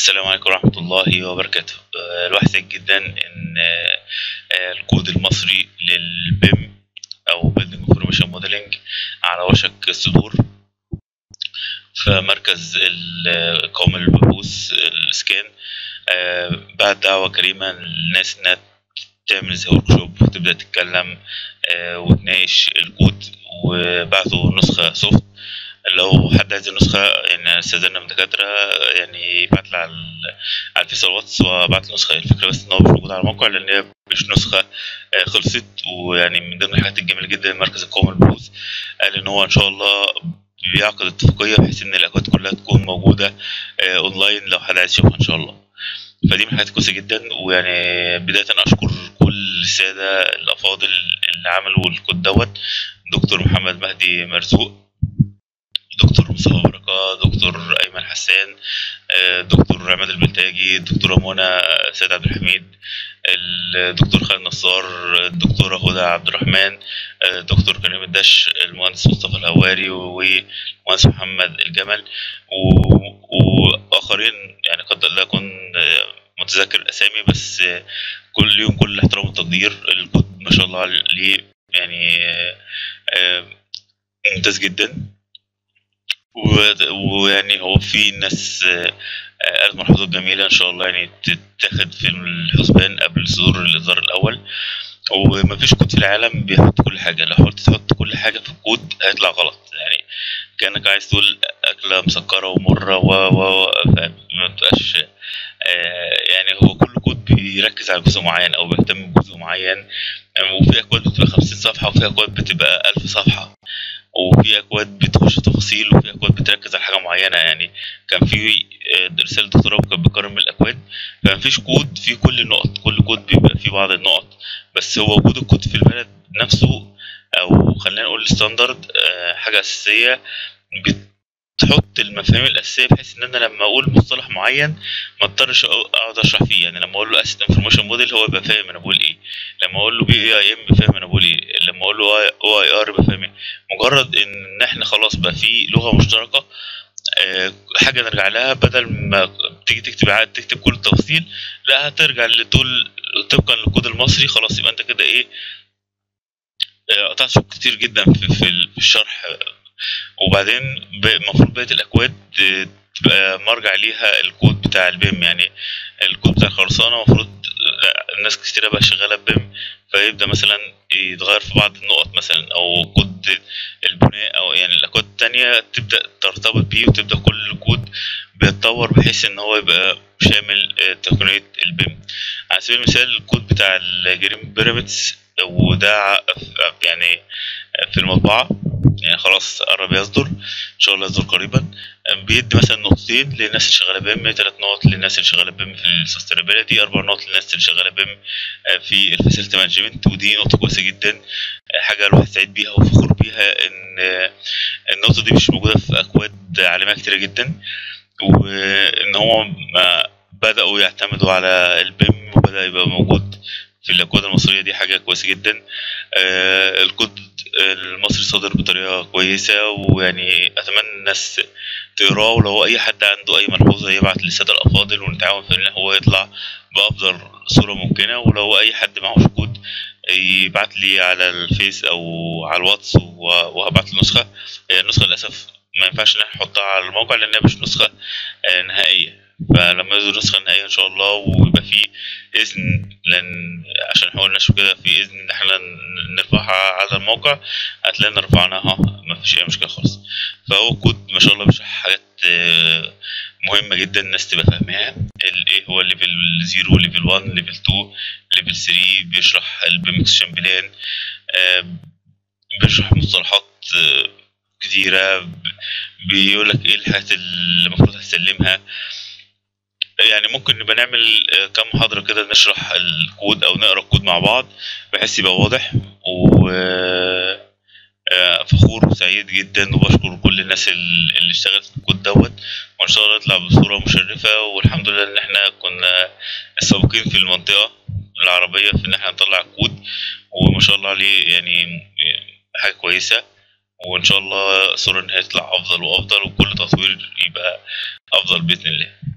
السلام عليكم ورحمة الله وبركاته آه، الواحد سعيد جدا إن آه، آه، الكود المصري للبيم أو Building Information Modeling على وشك الصدور فمركز ال- قوم البحوث الإسكان آه، بعد دعوة كريمة للناس إنها تعمل زي ورك شوب وتبدأ تتكلم آه، وتناقش الكود وبعتوا نسخة سوفت لو حد عايز النسخة يعني استاذنا من الدكاترة يعني يبعت لي على ال- على الفيس والواتس وابعت له نسخة الفكرة بس ان هو مش موجود على الموقع لان هي مش نسخة آه، خلصت ويعني من ضمن الحاجات الجميلة جدا مركز القومي للبحوث قال ان هو ان شاء الله بيعقد اتفاقية بحيث ان الاكواد كلها تكون موجودة آه، اونلاين لو حد عايز يشوفها ان شاء الله فدي من الحاجات كويسة جدا ويعني بداية اشكر كل السادة الافاضل اللي عملوا الكود دوت دكتور محمد مهدي مرزوق دكتور مصطفى بركة دكتور أيمن حسان آه، دكتور عماد البلتاجي الدكتورة منى سيد عبد الحميد الدكتور خالد نصار الدكتورة هدى عبد الرحمن آه، دكتور كريم الدش المهندس مصطفى الهواري والمهندس محمد الجمل و- وآخرين يعني قد لا أكون آه، متذكر الأسامي بس آه، كل يوم كل الاحترام والتقدير الكود ما شاء الله عليه يعني آه، آه، ممتاز جدا و- ويعني هو في ناس آه، آه، قالت ملحوظات جميلة إن شاء الله يعني تتاخد في الحسبان قبل صدور الإصدار الأول ومفيش كود في العالم بيحط كل حاجة لو حاولت تحط كل حاجة في الكود هيطلع غلط يعني كأنك عايز تقول أكلة مسكرة ومرة و و و فما تبقاش آه، يعني هو كل كود بيركز على جزء معين أو بيهتم بجزء معين يعني وفي أكواد بتبقى خمسين صفحة وفي أكواد بتبقى ألف صفحة وفي اكواد بتخش تفاصيل وفي اكواد بتركز على حاجه معينه يعني كان في آه، رساله دكتوراه كان بيقارن بالاكواد فمفيش كود فيه كل النقط كل كود بيبقى فيه بعض النقط بس هو وجود الكود في البلد نفسه او خلينا نقول ستاندرد حاجه اساسيه بتحط المفاهيم الاساسيه بحيث ان انا لما اقول مصطلح معين ما اضطرش أق- اقعد اشرح فيه يعني لما اقول له اسيت انفورميشن موديل هو يبقى فاهم انا بقول ايه لما اقول له بي اي ام فاهم انا بقول ايه لما اقول له او اي ار يبقى فاهم ايه مجرد ان احنا خلاص بقى في لغه مشتركه آه، حاجه نرجع لها بدل ما تيجي تكتب عاد تكتب كل التفاصيل لا هترجع لتقول طبقا للكود المصري خلاص يبقى انت كده ايه آه، قطعت شوط كتير جدا في في ال- في الشرح آه، وبعدين ب- المفروض بقيه الاكواد آه، تبقى مرجع ليها الكود بتاع البيم يعني الكود بتاع الخرسانه المفروض لا، الناس كتيره بقى شغاله بيم فيبدا مثلا يتغير في بعض النقط مثلا او كود البناء او يعني الاكواد التانية تبدا ترتبط بيه وتبدا كل كود بيتطور بحيث ان هو يبقى شامل آه، تقنيه البيم على سبيل المثال الكود بتاع الجرين بيراميدز وده ع- يعني في المطبعه يعني خلاص قرب يصدر ان شاء الله يصدر قريبا بيدي مثلا نقطتين للناس اللي شغاله بيم ثلاث نقط للناس اللي شغاله بيم في السستينابيلتي اربع نقط للناس اللي شغاله بيم في الفاسيلتي مانجمنت ودي نقطه كويسه جدا حاجه الواحد سعيد بيها وفخور بيها ان النقطه دي مش موجوده في اكواد عالميه كتيره جدا وان هو ما بداوا يعتمدوا على البيم وبدا يبقى موجود في الاكواد المصريه دي حاجه كويسه جدا آه، الكود المصري صادر بطريقه كويسه ويعني اتمنى الناس تقراه ولو اي حد عنده اي ملحوظه يبعت للساده الافاضل ونتعاون في ان هو يطلع بافضل صوره ممكنه ولو اي حد معهوش كود يبعت لي على الفيس او على الواتس و- وهبعت له نسخه هي النسخه للاسف ما ينفعش ان احنا نحطها على الموقع لانها مش نسخه آه، نهائيه فلما يصدر النسخه النهائيه ان شاء الله ويبقى في اذن لان عشان نحاول نشوف كده في اذن ان احنا ن- نرفعها على الموقع هتلاقينا رفعناها ما فيش اي مشكله خالص فهو كود ما شاء الله بيشرح حاجات آه، مهمه جدا الناس تبقى فاهماها ال- ايه هو ليفل 0 ليفل 1 ليفل 2 ليفل 3 بيشرح البيمكسشن بلان آه، بيشرح مصطلحات آه، كتيرة بيقول لك ايه الحاجات اللي المفروض هتسلمها يعني ممكن نبقى نعمل آه، كام محاضرة كده نشرح الكود أو نقرا الكود مع بعض بحيث يبقى واضح و آه، فخور وسعيد جدا وبشكر كل الناس ال- اللي اشتغلت في الكود دوت وإن شاء الله يطلع بصورة مشرفة والحمد لله إن احنا كنا السابقين في المنطقة العربية في إن احنا نطلع الكود وما شاء الله عليه يعني حاجة كويسة وإن شاء الله صورة إن هي تطلع أفضل وأفضل وكل تطوير يبقى أفضل بإذن الله